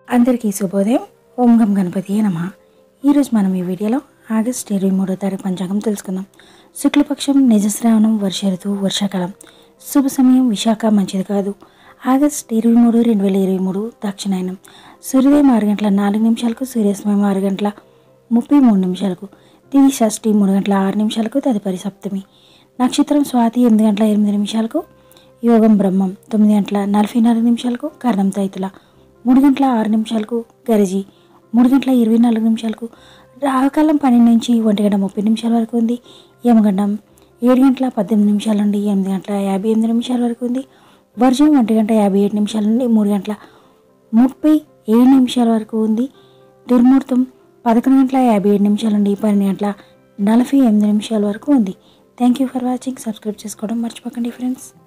అందరికీ శుభోదయం ఓం గం గణపతి నమ ఈరోజు మనం ఈ వీడియోలో ఆగస్ట్ ఇరవై మూడో తారీఖు పంచాంగం తెలుసుకుందాం శుక్లపక్షం నిజశ్రావణం వర్ష ఋతువు వర్షాకాలం శుభ సమయం విశాఖ మంచిది కాదు ఆగస్ట్ ఇరవై మూడు రెండు వేల ఇరవై మూడు దక్షిణాయనం సూర్యోదయం ఆరు గంటల నాలుగు నిమిషాలకు సూర్యాస్తమయం ఆరు గంటల ముప్పై మూడు నిమిషాలకు తిది షష్ఠి మూడు గంటల ఆరు నిమిషాలకు తదుపరి సప్తమి నక్షత్రం స్వాతి ఎనిమిది గంటల ఎనిమిది నిమిషాలకు యోగం బ్రహ్మం తొమ్మిది గంటల నలభై నాలుగు నిమిషాలకు కర్ణం తైతుల మూడు గంటల ఆరు నిమిషాలకు గరిజి మూడు గంటల ఇరవై నాలుగు నిమిషాలకు రాహకాలం పన్నెండు నుంచి ఒంటి గంట ముప్పై నిమిషాల వరకు ఉంది యమగండం ఏడు గంటల పద్దెనిమిది నిమిషాల నుండి ఎనిమిది గంటల యాభై ఎనిమిది నిమిషాల వరకు ఉంది వర్జం ఒంటి గంట యాభై ఏడు నిమిషాల నుండి మూడు గంటల ముప్పై ఏడు నిమిషాల వరకు ఉంది దుర్ముహూర్తం పదకొండు గంటల యాభై ఏడు నిమిషాల నుండి పన్నెండు గంటల నలభై ఎనిమిది నిమిషాల వరకు ఉంది thank you for watching subscribe చేసుకోవడం మర్చిపోకండి ఫ్రెండ్స్